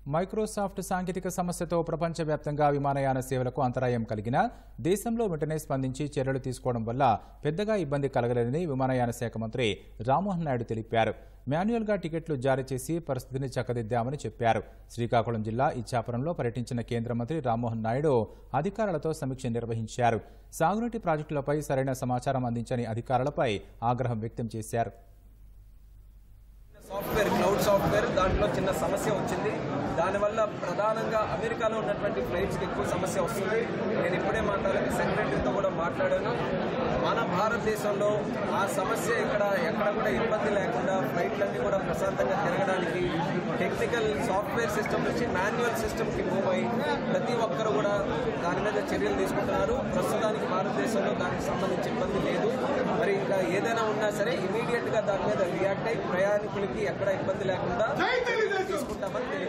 Microsoft సాంకేతిక సమస్యతో ప్రపంచవ్యాప్తంగా విమానయాన సేవలకు అంతరాయం కలిగినా దేశంలో వెంటనే స్పందించి చర్యలు తీసుకోవడం వల్ల పెద్దగా ఇబ్బంది కలగలేదని విమానయాన శాఖ మంత్రి రామ్మోహన్ నాయుడు తెలిపారు మాన్యువల్గా టికెట్లు జారీ చేసి పరిస్థితిని చక్కదిద్దామని చెప్పారు శ్రీకాకుళం జిల్లా ఇచ్చాపురంలో పర్యటించిన కేంద్ర మంత్రి రామ్మోహన్ నాయుడు అధికారులతో సమీక్ష నిర్వహించారు సాగునీటి ప్రాజెక్టులపై సరైన సమాచారం అందించని అధికారులపై ఆగ్రహం వ్యక్తం చేశారు సాఫ్ట్వేర్ క్లౌడ్ సాఫ్ట్వేర్ దాంట్లో చిన్న సమస్య వచ్చింది దానివల్ల ప్రధానంగా అమెరికాలో ఉన్నటువంటి ఫ్లైట్స్కి ఎక్కువ సమస్య వస్తుంది నేను ఇప్పుడే మాట్లాడాలి సెక్రటరీతో కూడా మాట్లాడాను మన భారతదేశంలో ఆ సమస్య ఇక్కడ ఎక్కడ కూడా ఇబ్బంది లేకుండా ఫ్లైట్లన్నీ కూడా ప్రశాంతంగా తిరగడానికి టెక్నికల్ సాఫ్ట్వేర్ సిస్టమ్ నుంచి మాన్యువల్ సిస్టమ్కి మూవ్ అయ్యి ప్రతి ఒక్కరు కూడా దాని మీద చర్యలు తీసుకుంటున్నారు ప్రస్తుతానికి భారతదేశంలో దానికి సంబంధించి ఇబ్బంది లేదు మరి ఇంకా ఏదైనా ఉన్నా సరే ఇమీడియట్ గా దాని మీద రియాక్ట్ అయ్యి ప్రయాణికులకి ఎక్కడ ఇబ్బంది లేకుండా చర్యలు తీసుకుంటామని తెలియజేస్తున్నాను